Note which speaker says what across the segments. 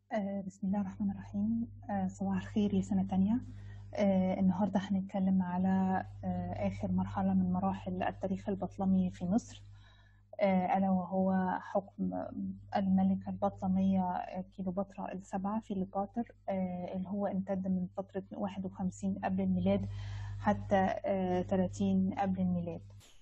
Speaker 1: آه، بسم الله الرحمن الرحيم آه، صباح الخير يا سنة تانية آه، النهاردة هنتكلم على آه، آخر مرحلة من مراحل التاريخ البطلمي في مصر آه، ألا وهو حكم الملكة البطلمية كيلوباترا السبعة في ليباتر آه، اللي هو امتد من فترة 51 قبل الميلاد حتى آه، 30 قبل الميلاد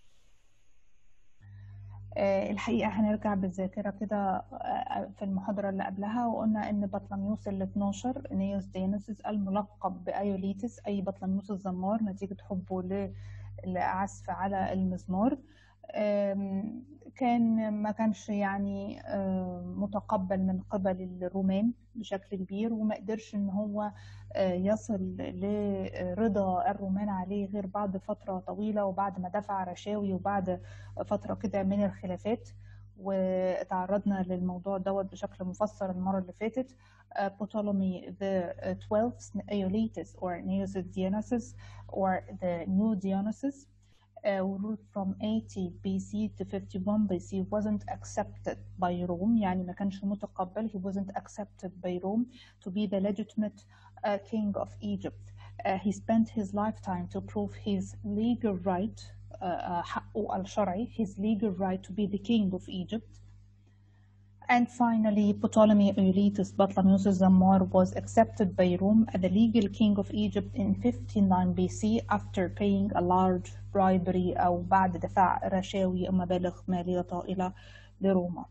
Speaker 1: آه، الحقيقة هنرجع بالذاكرة كده آه، في المحاضرة اللي قبلها وقلنا إن بطلميوس ال 12 نيوس ديانوسيس الملقب بأيوليتس أي بطلميوس الزمار نتيجة حبه ل- للعزف على المزمار آم، كان ما كانش يعني آم، متقبل من قبل الرومان بشكل كبير وما قدرش ان هو آه، يصل لرضا الرومان عليه غير بعد فترة طويلة وبعد ما دفع رشاوي وبعد فترة كده من الخلافات وتعرضنا للموضوع دوت بشكل مفصل المرة اللي فاتت uh, Ptolemy the uh, 12th Aeolus or Neo-Dionysus or the New Dionysus uh, who ruled from 80 BC to 51 BC wasn't accepted by Rome يعني ما كانش متقبل he wasn't accepted by Rome to be the legitimate uh, king of Egypt uh, he spent his lifetime to prove his legal right uh, uh, حقه الشرعي his legal right to be the king of Egypt and finally, Ptolemy Euletus Batlamyus Zammar was accepted by Rome as the legal king of Egypt in 59 BC after paying a large bribery أو بعد دفع رشاوي ومبالغ مالية طائلة لروما.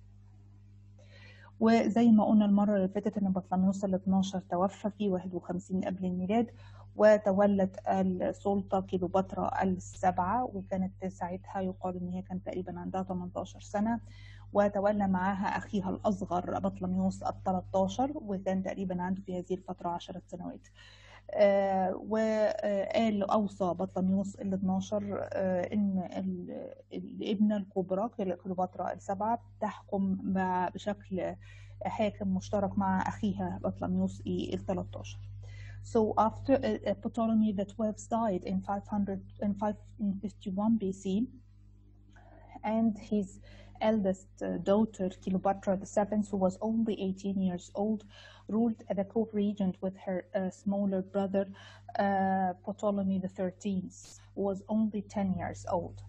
Speaker 1: وزي ما قلنا المرة اللي فاتت إن بطلميوس ال 12 توفى في 51 قبل الميلاد وتولت السلطة كيلوباترا السبعة وكانت ساعتها يقال إن هي كانت تقريبا عندها 18 سنة وتولى معها أخيها الأصغر بطلميوس ال 13 وكان تقريبا عنده في هذه الفترة 10 سنوات. آه، وقال أوصى بطلميوس ال 12 آه، إن ال- الابنة الكبرى كليوباترا السبعة تحكم ب- بشكل حاكم مشترك مع أخيها بطلميوس ال 13. So after uh, uh, Ptolemy the 12th died in 500 in 551 BC, and his eldest uh, daughter Cleopatra VII, who was only 18 years old, ruled as a co-regent with her uh, smaller brother uh, Ptolemy XIII, who was only 10 years old.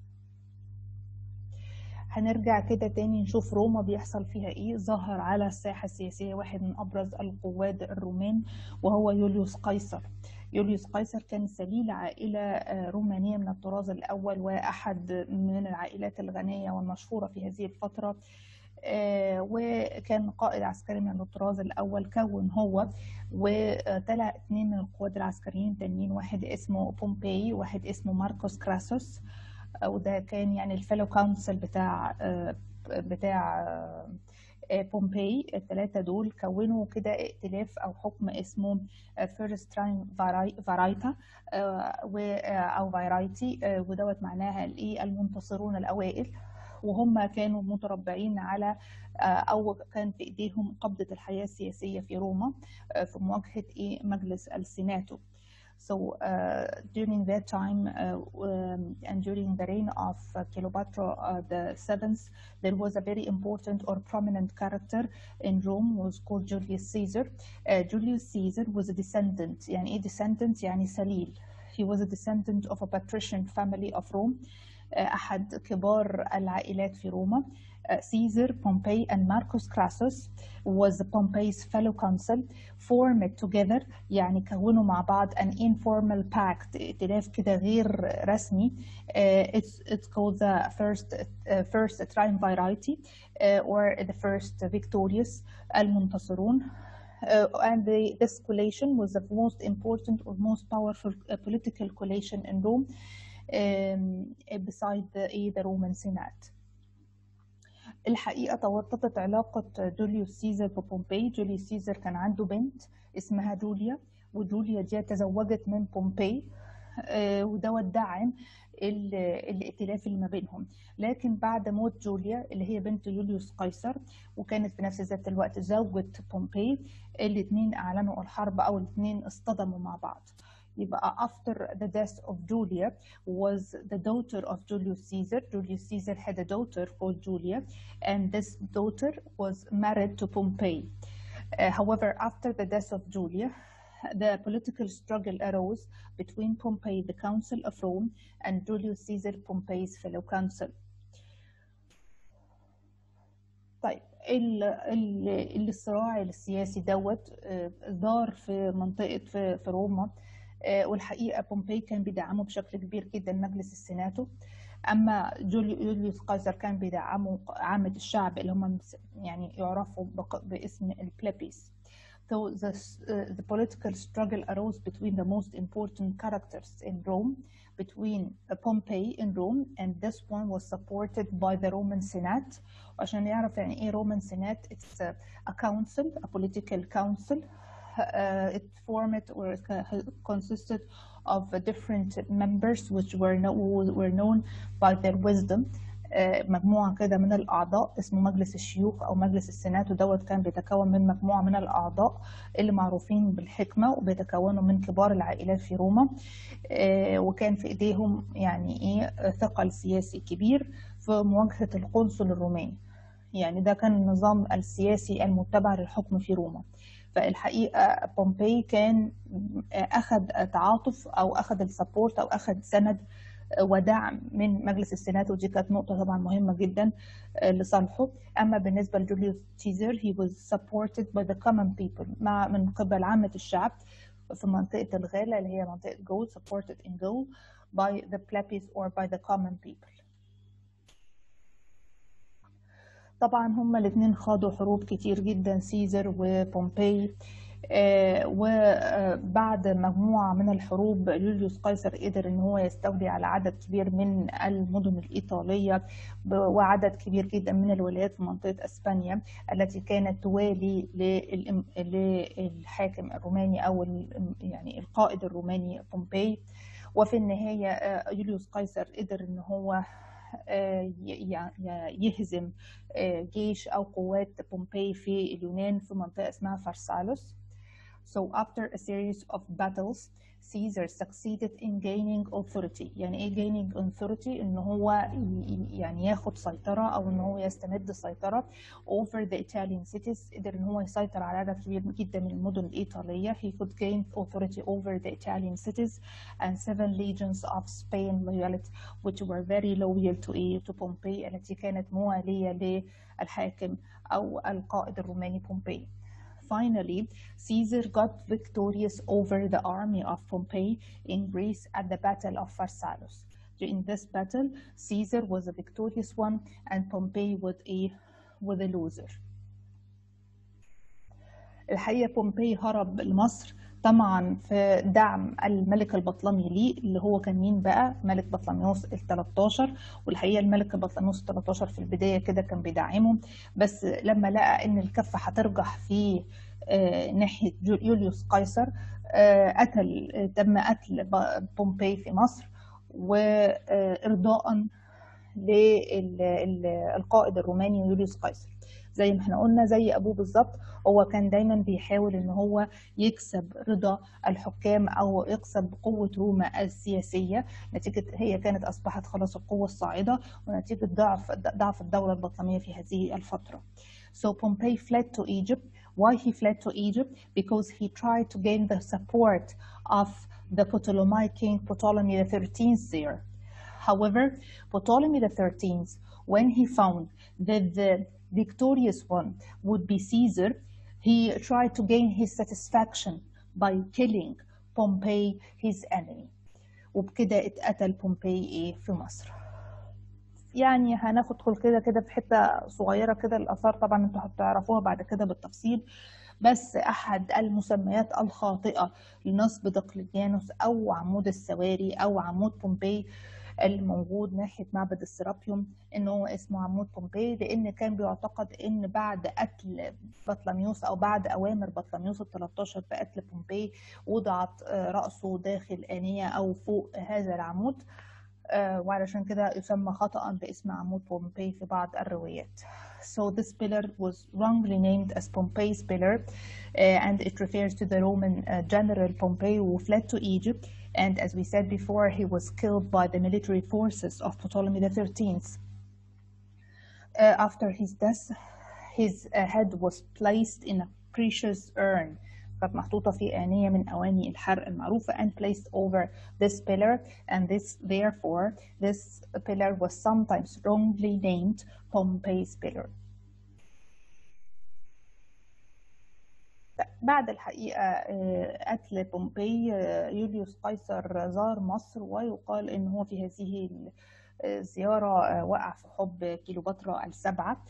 Speaker 1: هنرجع كده تاني نشوف روما بيحصل فيها ايه ظهر على الساحة السياسية واحد من أبرز القواد الرومان وهو يوليوس قيصر يوليوس قيصر كان سليل عائلة آه، رومانية من الطراز الأول وأحد من العائلات الغنية والمشهورة في هذه الفترة آه، وكان قائد عسكري من الطراز الأول كون هو وطلع اثنين من القواد العسكريين تانيين واحد اسمه بومبي واحد اسمه ماركوس كراسوس آه، وده كان يعني الفيلو كونسل بتاع آه، بتاع آه، آه، بومبي الثلاثة دول كونوا كده ائتلاف أو حكم اسمه فيرست تراين فارايتا أو فارايتي ودوت معناها الإيه المنتصرون الأوائل وهم كانوا متربعين على آه، أو كان في إيديهم قبضة الحياة السياسية في روما آه، في مواجهة إيه مجلس السيناتو. So uh, during that time uh, um, and during the reign of uh, Cleopatra uh, the seventh, there was a very important or prominent character in Rome was called Julius Caesar. Uh, Julius Caesar was a descendant. يعني إيه descendant؟ يعني سليل. He was a descendant of a patrician family of Rome. Uh, أحد كبار العائلات في روما. Uh, Caesar, Pompey, and Marcus Crassus was Pompey's fellow consul formed together يعني كونوا مع بعض an informal pact ائتلاف كده غير رسمي uh, it's it's called the first uh, first triumvirate uh, or the first victorious المنتصرون uh, and the, this coalition was the most important or most powerful uh, political coalition in Rome um, beside the, the Roman Senate. الحقيقة توطدت علاقة جوليوس سيزر ببومبي جوليوس سيزر كان عنده بنت اسمها جوليا وجوليا دي تزوجت من بومبي آه، ودوت دعم ال- الائتلاف اللي ما بينهم لكن بعد موت جوليا اللي هي بنت يوليوس قيصر وكانت في نفس ذات الوقت زوجة بومبي الاثنين أعلنوا الحرب أو الاثنين اصطدموا مع بعض يبقى after the death of Julia was the daughter of Julius Caesar. Julius Caesar had a daughter called Julia, and this daughter was married to Pompey. Uh, however, after the death of Julia, the political struggle arose between Pompey, the Council of Rome, and Julius Caesar, Pompey's fellow council. طيب ال- ال- الصراع السياسي دوت آه، دار في منطقة في, في روما آه، والحقيقة بومبي كان بيدعمه بشكل كبير جدا مجلس السيناتو أما جوليو- يوليوس قيصر كان بيدعمه عامة الشعب اللي هم مس- يعني يعرفوا بق- باسم البلebis. So the, uh, the political struggle arose between the most important characters in Rome, between uh, Pompey in Rome, and this one was supported by the Roman Senate. وعشان يعرف يعني ايه Roman Senate, it's a, a council, a political council. Uh, it formed or it consisted of different members which were, know, were known by their wisdom. آه، مجموعة كده من الأعضاء اسمه مجلس الشيوخ أو مجلس السينات ودوت كان بيتكون من مجموعة من الأعضاء اللي معروفين بالحكمة وبيتكونوا من كبار العائلات في روما آه، وكان في إيديهم يعني إيه ثقل سياسي كبير في مواجهة القنصل الروماني يعني ده كان النظام السياسي المتبع للحكم في روما فالحقيقة بومبي كان أخذ تعاطف أو أخذ السبورت أو أخذ سند ودعم من مجلس السينات ودي كانت نقطة طبعا مهمة جدا لصالحه أما بالنسبة لجوليوس سيزر he was supported by the common people مع من قبل عامة الشعب في منطقة الغالة اللي هي منطقة جول supported in Gaul by the plebis or by the common people طبعا هما الاثنين خاضوا حروب كتير جدا سيزر وبومبي آه، وبعد مجموعة من الحروب يوليوس قيصر قدر ان هو يستولي على عدد كبير من المدن الإيطالية ب- وعدد كبير جدا من الولايات في منطقة اسبانيا التي كانت توالي للإم- للحاكم الروماني او ال- يعني القائد الروماني بومبي وفي النهاية آه، يوليوس قيصر قدر ان هو آه، ي- ي- يهزم آه، جيش أو قوات بومبي في اليونان في منطقة اسمها فرسالوس. So after a series of battles, Caesar succeeded in gaining authority. يعني ايه gaining authority؟ ان هو ي- يعني ياخد سيطرة او ان هو يستمد سيطرة over the Italian cities. قدر ان هو يسيطر على عدد كبير جدا من المدن الإيطالية. He could gain authority over the Italian cities and seven legions of Spain loyalty which were very loyal to إيه؟ to Pompey التي كانت موالية للحاكم أو القائد الروماني بومبي. Finally, Caesar got victorious over the army of Pompey in Greece at the Battle of Pharsalos. In this battle, Caesar was a victorious one and Pompey was a, was a loser. الحقيقة بومبي هرب لمصر طمعا في دعم الملك البطلمي ليه اللي هو كان مين بقى ملك بطلميوس ال 13 والحقيقة الملك بطلميوس ال 13 في البداية كده كان بيدعمه بس لما لقى ان الكفة هترجح في آه، ناحية جو- يوليوس قيصر آه، قتل آه، تم قتل ب- بومبي في مصر وإرضاء للقائد الروماني يوليوس قيصر زي ما احنا قلنا زي ابوه بالظبط هو كان دايما بيحاول ان هو يكسب رضا الحكام او يكسب قوه روما السياسيه نتيجه هي كانت اصبحت خلاص القوه الصاعده ونتيجه ضعف ضعف الدوله البطلميه في هذه الفتره. So Pompey fled to Egypt. Why he fled to Egypt? Because he tried to gain the support of the Ptolemaic king Ptolemy XIII there. However, Ptolemy XIII, when he found that the victorious one would be Caesar, he tried to gain his satisfaction by killing Pompey, his enemy. وبكده اتقتل بومبي ايه في مصر. يعني هناخد كده كده في حته صغيره كده الاثار طبعا انتوا هتعرفوها بعد كده بالتفصيل بس احد المسميات الخاطئه لنصب دقلديانوس او عمود السواري او عمود بومبي الموجود ناحيه معبد السرابيوم ان هو اسمه عمود بومبي لان كان بيعتقد ان بعد قتل بطلميوس او بعد اوامر بطلميوس ال 13 بقتل بومبي وضعت آه، راسه داخل انيه او فوق هذا العمود آه، وعلشان كده يسمى خطأ باسم عمود بومبي في بعض الروايات. So this pillar was wrongly named as Pompey's pillar uh, and it refers to the Roman uh, general Pompey who fled to Egypt and as we said before he was killed by the military forces of Ptolemy XIII. Uh, after his death his uh, head was placed in a precious urn كانت محطوطة في آنية من أواني الحرق المعروفة and placed over this pillar and this therefore this pillar was sometimes wrongly named Pompey's pillar بعد الحقيقة قتل بومبي يوليوس قيصر زار مصر ويقال إن هو في هذه الزيارة وقع في حب كيلوباترا السبعة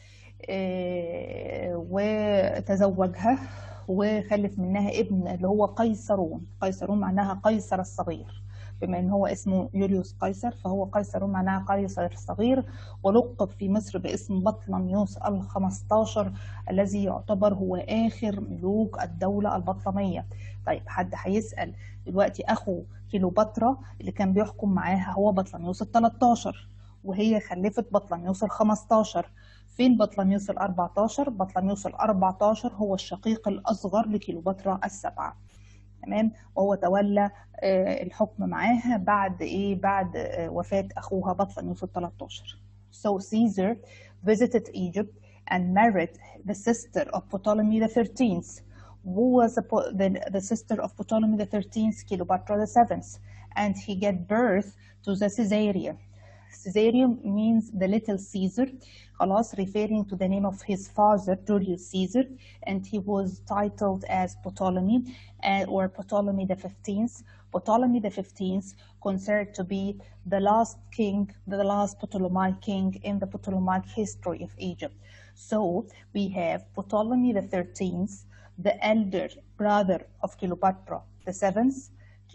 Speaker 1: وتزوجها وخلف منها ابن اللي هو قيصرون قيصرون معناها قيصر الصغير بما ان هو اسمه يوليوس قيصر فهو قيصرون معناها قيصر الصغير ولقب في مصر باسم بطلميوس ال15 الذي يعتبر هو اخر ملوك الدوله البطلميه طيب حد هيسال دلوقتي اخو كيلوباترا اللي كان بيحكم معاها هو بطلميوس ال13 وهي خلفت بطلميوس ال15 فين بطلميوس ال 14 بطلميوس ال 14 هو الشقيق الأصغر لكيلوباترا السبعة تمام وهو تولى الحكم معاها بعد ايه بعد وفاة أخوها بطلميوس ال 13 So Caesar visited Egypt and married the sister of Ptolemy the 13th who was the, the, the sister of Ptolemy the 13th Cleopatra the 7th and he gave birth to the Caesarea Caesarium means the little Caesar, خلاص referring to the name of his father Julius Caesar, and he was titled as Ptolemy uh, or Ptolemy the 15th. Ptolemy the 15th considered to be the last king, the last Ptolemaic king in the Ptolemaic history of Egypt. So we have Ptolemy the 13th, the elder brother of Cleopatra the 7th,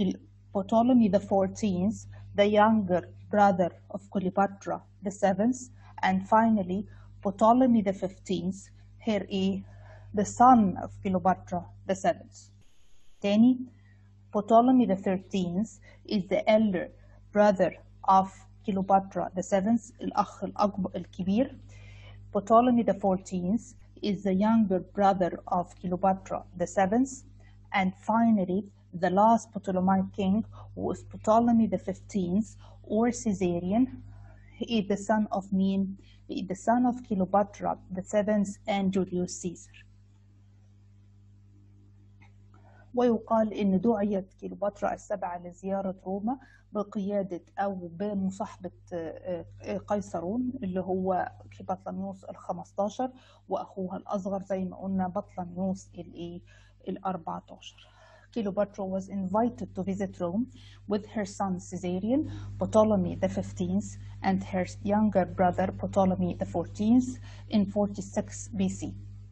Speaker 1: Ptolemy the 14th, the younger brother of Cleopatra the seventh, and finally Ptolemy the fifteenth, here a the son of Cleopatra the seventh. Tani, Ptolemy the thirteenth is the elder brother of Cleopatra the seventh, الأخ الأكبر الكبير. Ptolemy the fourteenth is the younger brother of Cleopatra the seventh, and finally the last Ptolemaic king was Ptolemy the fifteenth or Caesarian. He is the son of Meme, he is the son of Cleopatra the seventh and Julius Caesar. ويقال إن دعيت كليوباترا السبعة لزيارة روما بقيادة أو بمصاحبة قيصرون اللي هو بطلميوس ال 15 وأخوها الأصغر زي ما قلنا بطلميوس الإيه ال 14. Cleopatra was invited to visit Rome with her son Caesarion, Ptolemy the 15th, and her younger brother Ptolemy the 14th in 46 BC.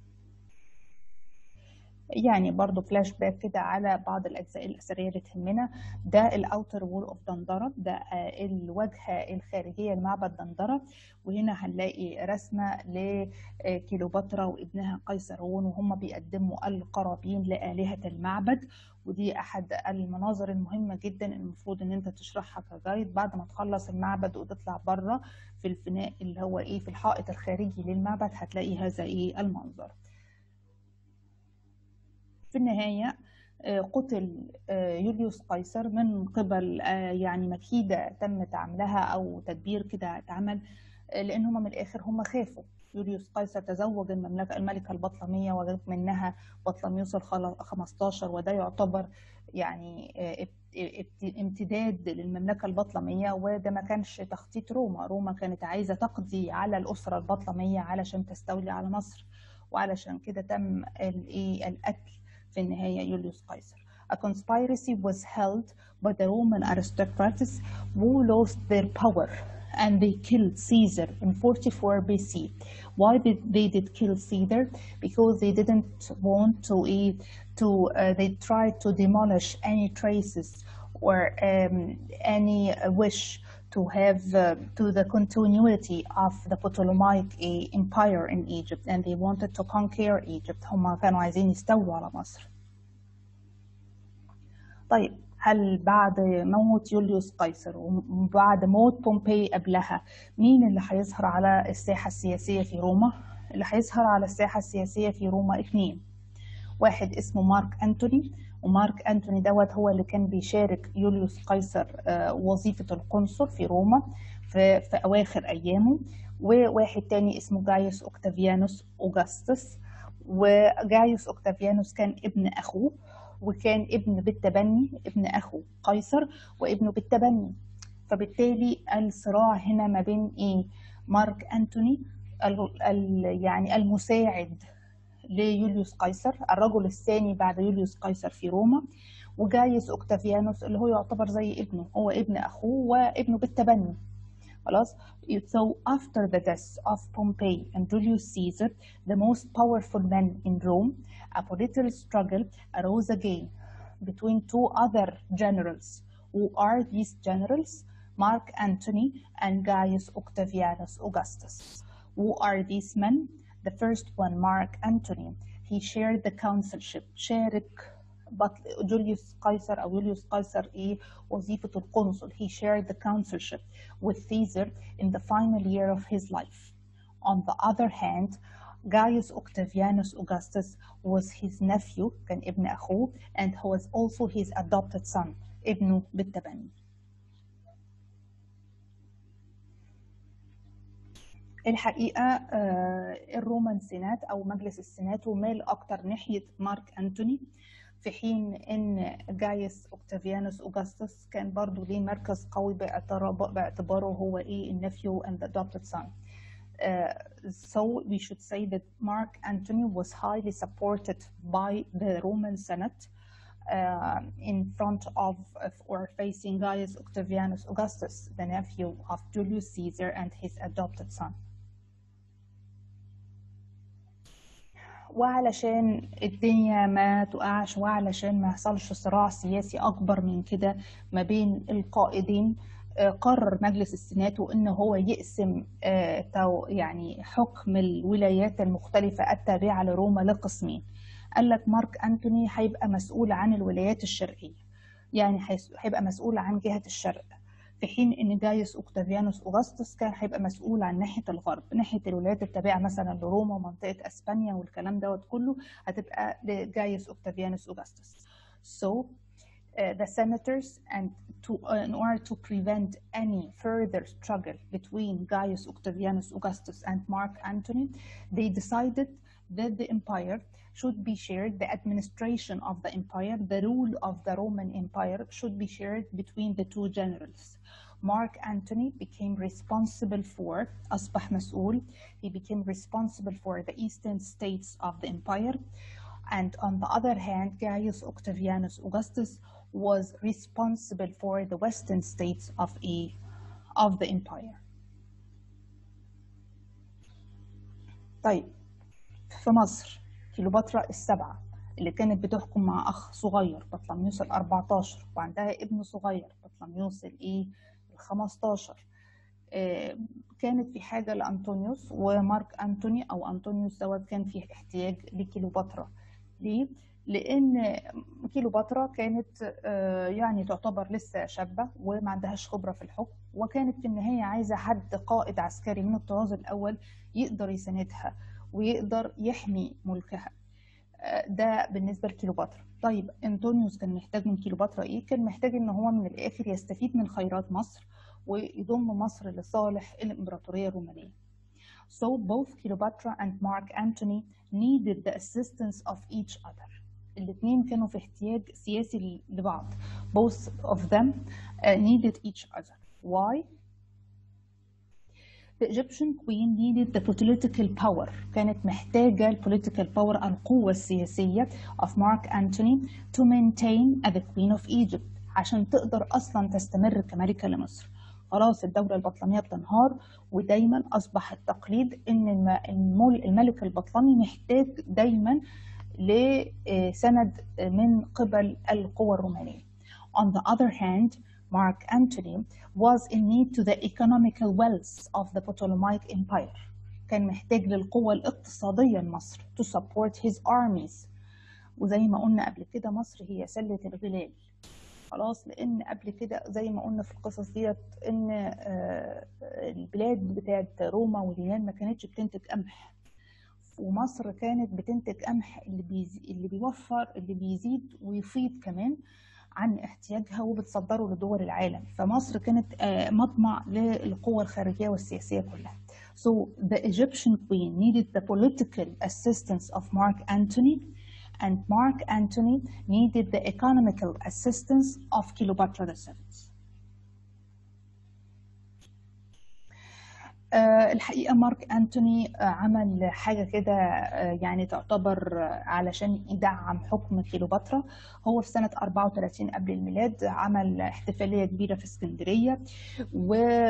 Speaker 1: يعني برضو فلاش باك كده على بعض الأجزاء الأثرية اللي تهمنا ده الأوتر وول أوف دندرة ده الواجهة الخارجية لمعبد دندرة وهنا هنلاقي رسمة لكيلوباترا وابنها قيصرون وهم بيقدموا القرابين لآلهة المعبد ودي أحد المناظر المهمة جدا المفروض إن أنت تشرحها كجايد بعد ما تخلص المعبد وتطلع بره في الفناء اللي هو إيه في الحائط الخارجي للمعبد هتلاقي هذا إيه المنظر. في النهاية قتل يوليوس قيصر من قبل يعني مكيدة تم عملها أو تدبير كده اتعمل لأن هم من الآخر هم خافوا يوليوس قيصر تزوج المملكة الملكة البطلمية وجاب منها بطلميوس ال 15 وده يعتبر يعني امتداد للمملكة البطلمية وده ما كانش تخطيط روما روما كانت عايزة تقضي على الأسرة البطلمية علشان تستولي على مصر وعلشان كده تم الايه القتل في النهاية يوليوس قيصر. A conspiracy was held by the Roman aristocrats who lost their power and they killed Caesar in 44 BC. Why did they did kill Caesar? Because they didn't want to eat, to uh, they tried to demolish any traces or um, any wish to have uh, to the continuity of the Ptolemaic empire in Egypt and they wanted to conquer Egypt هم كانوا عايزين يستولوا على مصر طيب هل بعد موت يوليوس قيصر وبعد موت بومبي قبلها مين اللي هيظهر على الساحة السياسية في روما؟ اللي هيظهر على الساحة السياسية في روما اثنين واحد اسمه مارك أنتوني ومارك أنتوني دوت هو اللي كان بيشارك يوليوس قيصر وظيفة القنصل في روما في, في أواخر أيامه وواحد تاني اسمه جايوس أوكتافيانوس أوغسطس وجايوس اوكتافيانوس كان ابن اخوه وكان ابن بالتبني ابن اخو قيصر وابنه بالتبني فبالتالي الصراع هنا ما بين ايه مارك انتوني ال ال يعني المساعد ليوليوس قيصر الرجل الثاني بعد يوليوس قيصر في روما وجايوس اوكتافيانوس اللي هو يعتبر زي ابنه هو ابن اخوه وابنه بالتبني خلاص so after the death of Pompey and Julius Caesar the most powerful men in Rome a political struggle arose again between two other generals who are these generals Mark Antony and Gaius Octavianus Augustus who are these men the first one Mark Antony he shared the consulship شارك جوليوس قيصر او يوليوس قيصر ايه وظيفه القنصل he shared the consulship with Caesar in the final year of his life on the other hand Gaius Octavianus Augustus was his nephew كان ابن اخوه and he was also his adopted son ابنه بالتبني الحقيقة الرومان سينات أو مجلس السينات ومال أكتر ناحية مارك أنتوني في حين ان جايس اوكتافيانوس اوجستس كان برضو ليه مركز قوي باعتباره هو ايه النفيو and the adopted son. Uh, so we should say that Mark Antony was highly supported by the Roman Senate uh, in front of, of or facing Gaius Octavianus Augustus, the nephew of Julius Caesar and his adopted son. وعلشان الدنيا ما تقعش وعلشان ما يحصلش صراع سياسي اكبر من كده ما بين القائدين قرر مجلس السينات ان هو يقسم يعني حكم الولايات المختلفه التابعه لروما لقسمين قال لك مارك انتوني هيبقى مسؤول عن الولايات الشرقيه يعني هيبقى مسؤول عن جهه الشرق في حين ان جايوس اوكتافيانوس اوغسطس كان هيبقى مسؤول عن ناحيه الغرب ناحيه الولايات التابعه مثلا لروما ومنطقه اسبانيا والكلام دوت كله هتبقى لجايوس اوكتافيانوس اوغسطس so uh, the senators and to uh, in order to prevent any further struggle between Gaius Octavianus Augustus and Mark Antony they decided that the empire should be shared, the administration of the empire, the rule of the Roman Empire should be shared between the two generals. Mark Antony became responsible for, أصبح مسؤول, he became responsible for the eastern states of the empire. And on the other hand, Gaius Octavianus Augustus was responsible for the western states of, a, of the empire. طيب في مصر كيلوباترا السبعة اللي كانت بتحكم مع أخ صغير بطلميوس ال 14 وعندها ابن صغير بطلميوس الإيه ال 15 آه كانت في حاجة لأنطونيوس ومارك أنتوني أو أنطونيوس دوت كان فيه احتياج لكيلوباترا ليه؟ لأن كيلوباترا كانت آه يعني تعتبر لسه شابة وما عندهاش خبرة في الحكم وكانت في النهاية عايزة حد قائد عسكري من الطراز الأول يقدر يساندها ويقدر يحمي ملكها ده بالنسبه لكيلوباترا طيب انطونيوس كان محتاج من كيلوباترا ايه كان محتاج ان هو من الاخر يستفيد من خيرات مصر ويضم مصر لصالح الامبراطوريه الرومانيه So both Cleopatra and Mark Antony needed the assistance of each other. الاثنين كانوا في احتياج سياسي لبعض. Both of them uh, needed each other. Why? The Egyptian queen needed the political power كانت محتاجة ال political power القوة السياسية of Mark Antony to maintain the queen of Egypt عشان تقدر أصلا تستمر كملكة لمصر خلاص الدولة البطلمية بتنهار ودايما أصبح التقليد إن الملك البطلمي محتاج دايما لسند من قبل القوى الرومانية. On the other hand, Mark Antony was in need to the economical wealth of the Ptolemaic Empire. كان محتاج للقوة الاقتصادية لمصر to support his armies. وزي ما قلنا قبل كده مصر هي سلة الغلال. خلاص لأن قبل كده زي ما قلنا في القصص ديت إن البلاد بتاعت روما واليونان ما كانتش بتنتج قمح. ومصر كانت بتنتج قمح اللي بيزي اللي بيوفر اللي بيزيد ويفيض كمان عن احتياجها وبتصدره لدول العالم فمصر كانت مطمع للقوة الخارجية والسياسية كلها So the Egyptian queen needed the political assistance of Mark Antony, and Mark Antony needed the economical assistance of Cleopatra VII. آه، الحقيقة مارك أنتوني آه، عمل حاجة كده آه، يعني تعتبر آه، علشان يدعم حكم كليوباترا هو في سنة 34 قبل الميلاد عمل احتفالية كبيرة في اسكندرية و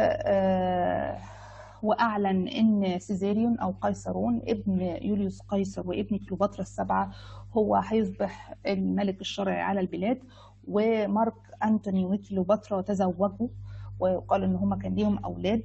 Speaker 1: آه، وأعلن إن سيزيريون أو قيصرون ابن يوليوس قيصر وابن كليوباترا السبعة هو هيصبح الملك الشرعي على البلاد ومارك أنتوني وكليوباترا تزوجوا ويقال إن هما كان ليهم أولاد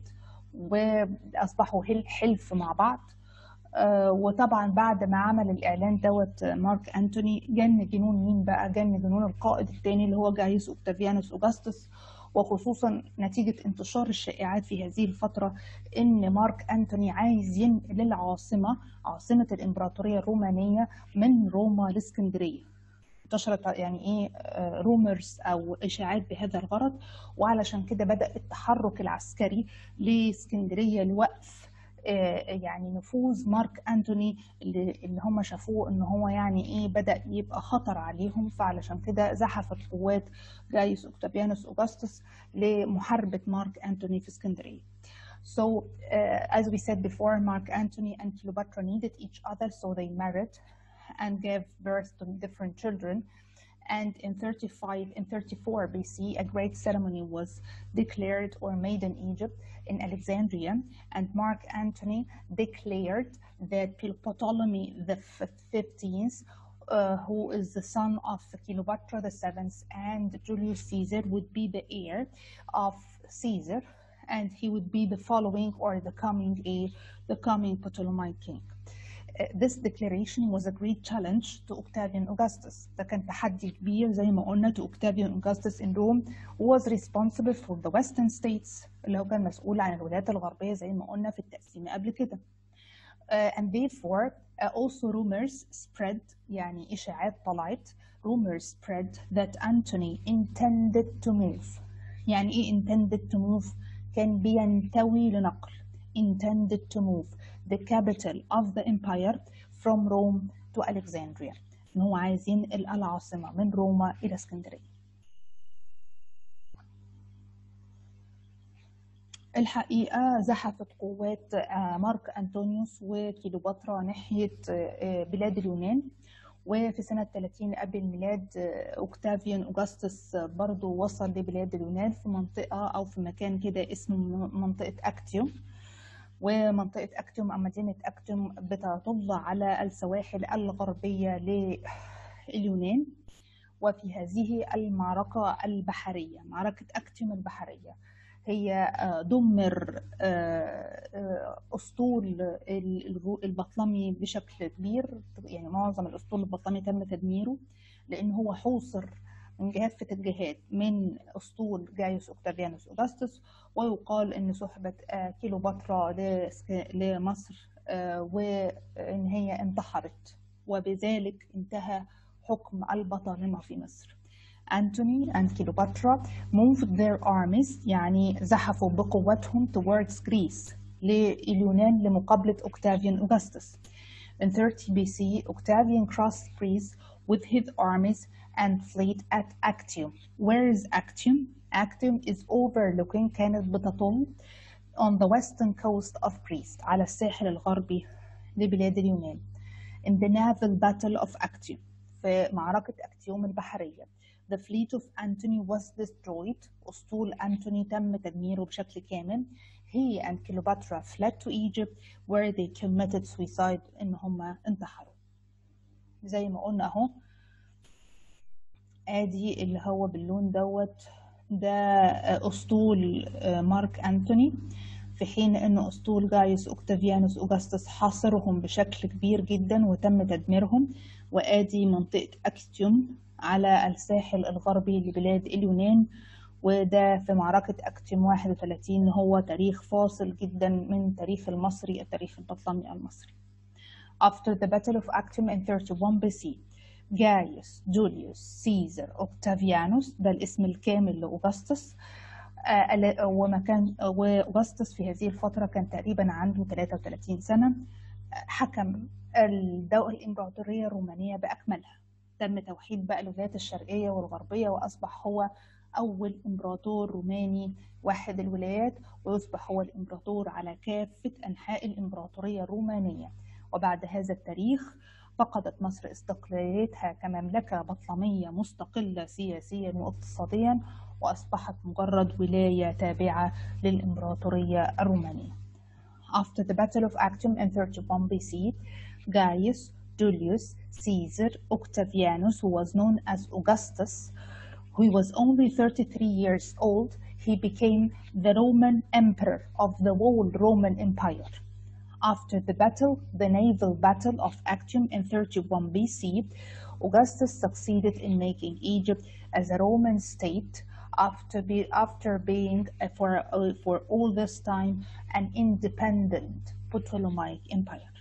Speaker 1: واصبحوا هل- حلف مع بعض آه، وطبعا بعد ما عمل الاعلان دوت مارك انتوني جن جنون مين بقى جن جنون القائد الثاني اللي هو جايوس اوكتافيانوس اوجستس وخصوصا نتيجة انتشار الشائعات في هذه الفترة إن مارك أنتوني عايز ينقل العاصمة عاصمة الإمبراطورية الرومانية من روما لإسكندرية انتشرت يعني ايه رومرز او اشاعات بهذا الغرض وعلشان كده بدا التحرك العسكري لاسكندريه لوقف آه، يعني نفوذ مارك انتوني اللي اللي هم شافوه ان هو يعني ايه بدا يبقى خطر عليهم فعلشان كده زحفت قوات جايوس اوكتافيانوس اوغسطس لمحاربه مارك انتوني في اسكندريه. So, uh, as we said before, Mark Antony and Cleopatra needed each other, so they married and gave birth to different children. And in 35 in 34 BC, a great ceremony was declared or made in Egypt in Alexandria, and Mark Antony declared that Ptolemy the 15th, uh, who is the son of Cleopatra the seventh and Julius Caesar, would be the heir of Caesar, and he would be the following or the coming a the coming Ptolemaic king. Uh, This declaration was a great challenge to Octavian Augustus. ده كان تحدي كبير زي ما قلنا to Octavian Augustus in Rome who was responsible for the western states اللي هو كان مسؤول عن الولايات الغربية زي ما قلنا في التقسيم قبل كده. Uh, and therefore uh, also rumors spread يعني إشاعات طلعت rumors spread that Antony intended to move يعني إيه intended to move كان بينتوي لنقل intended to move the capital of the empire from Rome to Alexandria إن هو عايز ينقل العاصمة من روما إلى اسكندرية الحقيقة زحفت قوات آه، مارك أنطونيوس وكيلوباترا ناحية آه، بلاد اليونان وفي سنة 30 قبل الميلاد آه، أوكتافيان أوجستس برضو وصل لبلاد اليونان في منطقة أو في مكان كده اسمه منطقة أكتيوم ومنطقة أكتيوم أو مدينة أكتيوم بتطل على السواحل الغربية لليونان وفي هذه المعركة البحرية معركة أكتيوم البحرية هي آه، دمر آه، آه، أسطول ال- الرو- البطلمي بشكل كبير يعني معظم الأسطول البطلمي تم تدميره لأن هو حوصر من كافة الجهات من أسطول جايوس أوكتافيانوس أوغسطس ويقال إن صحبة آه، كيلوباترا لسك- لمصر آه، وإن هي انتحرت وبذلك انتهى حكم البطالمة في مصر. Antony and Cleopatra moved their armies يعني زحفوا بقوتهم towards Greece لليونان لمقابلة Octavian Augustus. In 30 BC, Octavian crossed Greece with his armies and fleet at Actium. Where is Actium? Actium is overlooking كانت بتطل on the western coast of Greece على الساحل الغربي لبلاد اليونان. In the naval battle of Actium في معركة أكتيوم البحرية. The fleet of Antony was destroyed. أسطول أنتوني تم تدميره بشكل كامل. He and Cleopatra fled to Egypt where they committed suicide إن هم انتحروا. زي ما قلنا أهو ادي اللي هو باللون دوت ده اسطول مارك انتوني في حين ان اسطول جايوس اوكتافيانوس اوجستس حاصرهم بشكل كبير جدا وتم تدميرهم وادي منطقة اكتيوم على الساحل الغربي لبلاد اليونان وده في معركة أكتيوم 31 هو تاريخ فاصل جدا من تاريخ المصري التاريخ البطلمي المصري. After the Battle of Actium in 31 BC, Gaius, Julius, Caesar, Octavianus ده الاسم الكامل لأوغسطس آه، ألا- وما كان وأوغسطس في هذه الفترة كان تقريبا عنده 33 سنة آه، حكم الدو- الإمبراطورية الرومانية بأكملها تم توحيد بقى الولايات الشرقية والغربية وأصبح هو أول إمبراطور روماني واحد الولايات ويصبح هو الإمبراطور على كافة أنحاء الإمبراطورية الرومانية وبعد هذا التاريخ فقدت مصر استقلاليتها كمملكة بطلمية مستقلة سياسيا واقتصاديا وأصبحت مجرد ولاية تابعة للإمبراطورية الرومانية. After the Battle of Actium in 31 BC, Gaius Julius Caesar Octavianus, who was known as Augustus, who was only 33 years old, he became the Roman emperor of the whole Roman Empire. After the battle, the naval battle of Actium in 31 BC, Augustus succeeded in making Egypt as a Roman state after, be, after being uh, for, uh, for all this time an independent Ptolemaic empire.